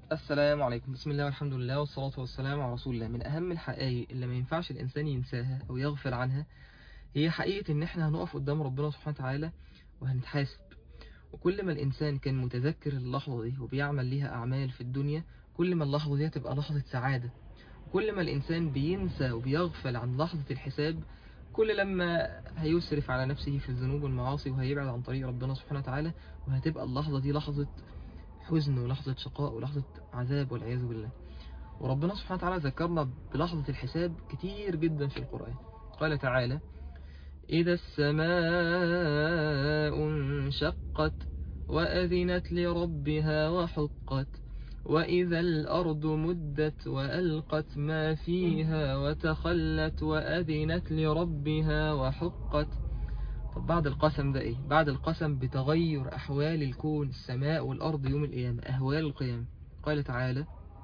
السلام عليكم بسم الله والحمد لله والصلاة والسلام على رسول الله من أهم الحقائق اللي ما ينفعش الإنسان ينساها أو يغفل عنها هي حقيقة إن إحنا هنقف قدام ربنا سبحانه وتعالى وهنتحاسب وكل ما الإنسان كان متذكر اللحظة دي وبيعمل ليها أعمال في الدنيا كل ما اللحظة دي هتبقى لحظة سعادة كل ما الإنسان بينسى وبيغفل عن لحظة الحساب كل لما هيسرف على نفسه في الذنوب والمعاصي وهيبعد عن طريق ربنا سبحانه وتعالى وهتبقى اللحظة دي لحظة حزن ولحظة شقاء ولحظة عذاب والعياذ بالله وربنا سبحانه وتعالى ذكرنا بلحظة الحساب كتير جدا في القرآن قال تعالى إذا السماء انشقت وأذنت لربها وحقت وإذا الأرض مدت وألقت ما فيها وتخلت وأذنت لربها وحقت طب بعد القسم ده إيه؟ بعد القسم بتغير أحوال الكون السماء والأرض يوم القيامة أهوال القيامة قال تعالى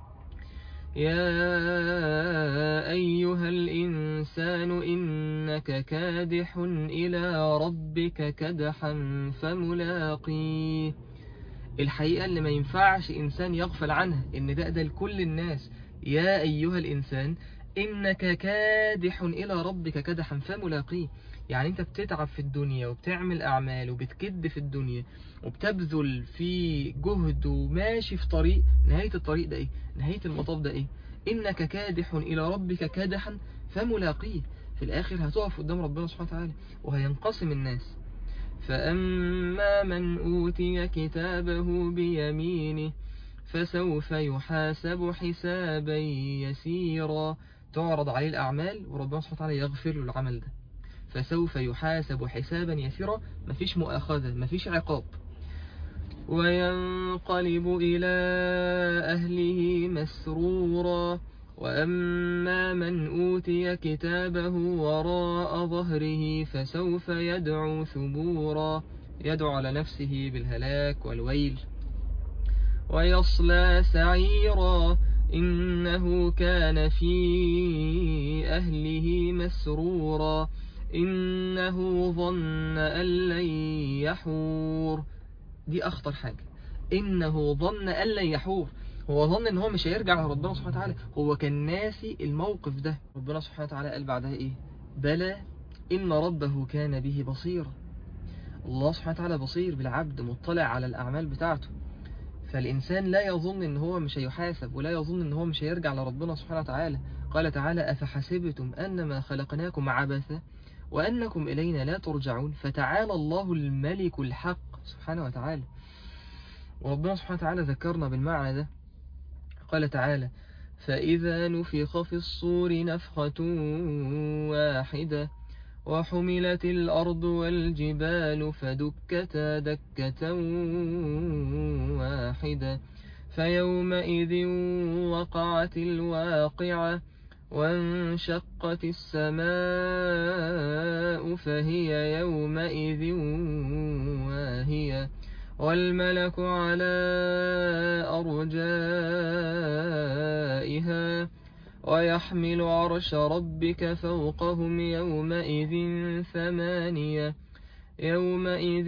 يا أيها الإنسان إنك كادح إلى ربك كدحا فملاقيه الحقيقة اللي ما ينفعش إنسان يغفل عنها إن ده ده لكل الناس يا أيها الإنسان إنك كادح إلى ربك كدحا فملاقيه يعني أنت بتتعب في الدنيا وبتعمل أعمال وبتكد في الدنيا وبتبذل في جهد وماشي في طريق نهاية الطريق ده إيه؟ نهاية المطاف ده إيه؟ إنك كادح إلى ربك كدحا فملاقيه في الآخر هتقف قدام ربنا سبحانه وتعالى وهينقسم الناس فأما من أوتي كتابه بيمينه فسوف يحاسب حسابا يسيرا تعرض عليه الأعمال وربنا سبحانه وتعالى يغفر له العمل ده فسوف يحاسب حسابا يسيرا مفيش مؤاخذة مفيش عقاب وينقلب إلى أهله مسرورا وأما من أوتي كتابه وراء ظهره فسوف يدعو ثبورا يدعو على نفسه بالهلاك والويل ويصلى سعيرا إنه كان في أهله مسرورا إنه ظن أن لن يحور دي أخطر حاجة إنه ظن أن لن يحور هو ظن ان هو مش هيرجع لربنا سبحانه وتعالى هو كان ناسي الموقف ده ربنا سبحانه وتعالى قال بعدها ايه بلى ان ربه كان به بصيرا الله سبحانه وتعالى بصير بالعبد مطلع على الاعمال بتاعته فالانسان لا يظن ان هو مش هيحاسب ولا يظن ان هو مش هيرجع لربنا سبحانه وتعالى قال تعالى افحسبتم انما خلقناكم عبثا وانكم الينا لا ترجعون فتعالى الله الملك الحق سبحانه وتعالى وربنا سبحانه وتعالى ذكرنا بالمعنى ده قال تعالى فإذا نفخ في الصور نفخة واحدة وحملت الأرض والجبال فدكتا دكة واحدة فيومئذ وقعت الواقعة وانشقت السماء فهي يومئذ واهية والملك على أرجائها ويحمل عرش ربك فوقهم يومئذ ثمانية يومئذ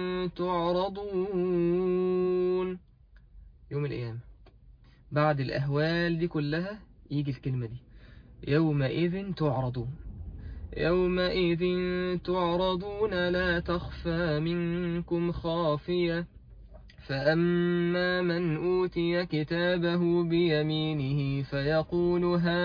تعرضون يوم القيامة بعد الأهوال دي كلها يجي الكلمة دي يومئذ تعرضون يومئذ تعرضون لا تخفى منكم خافية فأما من أوتي كتابه بيمينه فيقول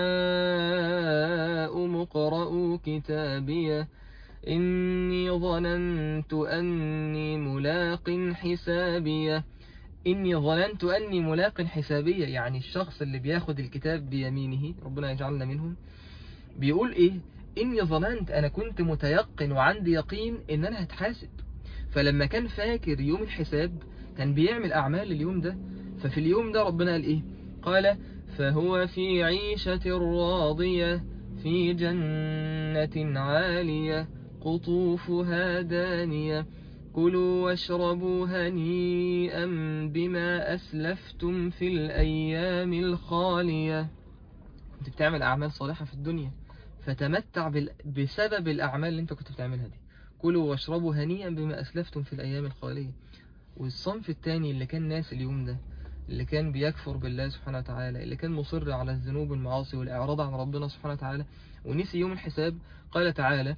هاؤم اقرءوا كتابيه إني ظننت أني ملاق حسابيه إني ظننت أني ملاق حسابيه يعني الشخص اللي بياخد الكتاب بيمينه ربنا يجعلنا منهم بيقول إيه إني ظننت أنا كنت متيقن وعندي يقين إن أنا هتحاسب فلما كان فاكر يوم الحساب كان بيعمل أعمال اليوم ده ففي اليوم ده ربنا قال إيه قال فهو في عيشة راضية في جنة عالية قطوفها دانية كلوا واشربوا هنيئا بما أسلفتم في الأيام الخالية كنت بتعمل أعمال صالحة في الدنيا فتمتع بال... بسبب الأعمال اللي انت كنت بتعملها دي كلوا واشربوا هنيئا بما أسلفتم في الأيام الخالية والصنف التاني اللي كان ناس اليوم ده اللي كان بيكفر بالله سبحانه وتعالى اللي كان مصر على الذنوب والمعاصي والإعراض عن ربنا سبحانه وتعالى ونسي يوم الحساب قال تعالى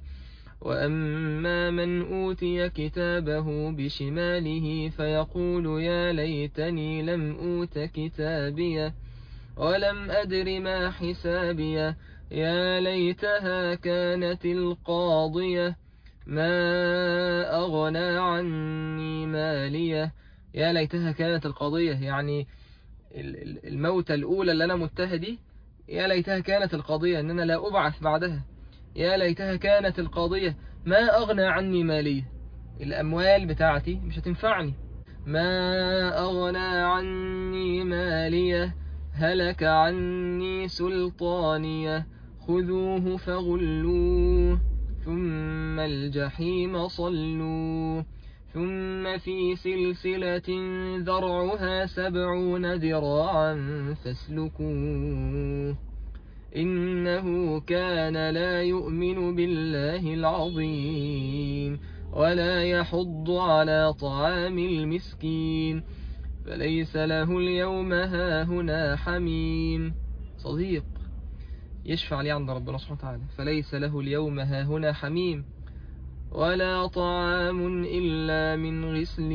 وأما من أوتي كتابه بشماله فيقول يا ليتني لم أوت كتابيه ولم أدر ما حسابيه يا ليتها كانت القاضية ما أغنى عني مالية يا ليتها كانت القضية يعني الموتة الأولى اللي أنا متها دي يا ليتها كانت القضية أن أنا لا أبعث بعدها يا ليتها كانت القضية ما أغنى عني مالية الأموال بتاعتي مش هتنفعني ما أغنى عني مالية هلك عني سلطانية خذوه فغلوه ثم الجحيم صلوه ثم في سلسلة ذرعها سبعون ذراعا فاسلكوه إنه كان لا يؤمن بالله العظيم ولا يحض على طعام المسكين فليس له اليوم هاهنا حميم صديق يشفع لي عند ربنا سبحانه وتعالى فليس له اليوم هاهنا حميم ولا طعام إلا من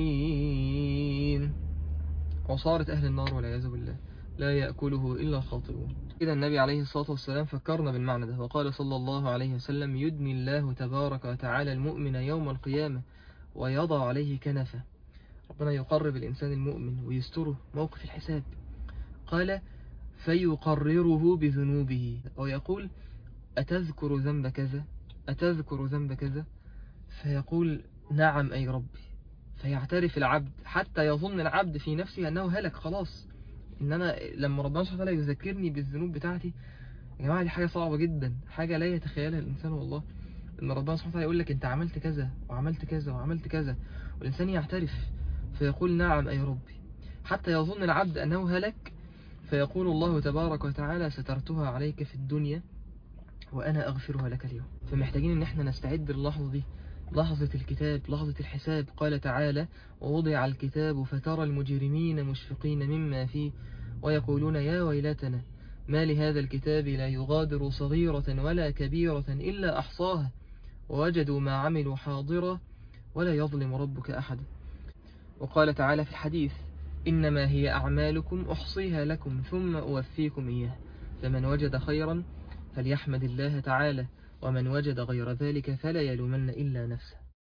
غسلين عصارة أهل النار والعياذ بالله لا يأكله إلا الخاطئون إذا النبي عليه الصلاة والسلام فكرنا بالمعنى ده وقال صلى الله عليه وسلم يدني الله تبارك وتعالى المؤمن يوم القيامة ويضع عليه كنفه ربنا يقرب الإنسان المؤمن ويستره موقف الحساب قال فيقرره بذنوبه ويقول أتذكر ذنب كذا أتذكر ذنب كذا فيقول نعم أي ربي فيعترف العبد حتى يظن العبد في نفسه أنه هلك خلاص إن أنا لما ربنا سبحانه وتعالى يذكرني بالذنوب بتاعتي يا جماعة دي حاجة صعبة جدا حاجة لا يتخيلها الإنسان والله إن ربنا سبحانه وتعالى يقول لك أنت عملت كذا وعملت كذا وعملت كذا والإنسان يعترف فيقول نعم أي ربي حتى يظن العبد أنه هلك فيقول الله تبارك وتعالى سترتها عليك في الدنيا وأنا أغفرها لك اليوم فمحتاجين أن احنا نستعد للحظة دي لحظة الكتاب لحظة الحساب قال تعالى ووضع الكتاب فترى المجرمين مشفقين مما فيه ويقولون يا ويلتنا ما لهذا الكتاب لا يغادر صغيرة ولا كبيرة إلا أحصاها ووجدوا ما عملوا حاضرا ولا يظلم ربك أحد وقال تعالى في الحديث إنما هي أعمالكم أحصيها لكم ثم أوفيكم إياه فمن وجد خيرا فليحمد الله تعالى ومن وجد غير ذلك فلا يلومن إلا نفسه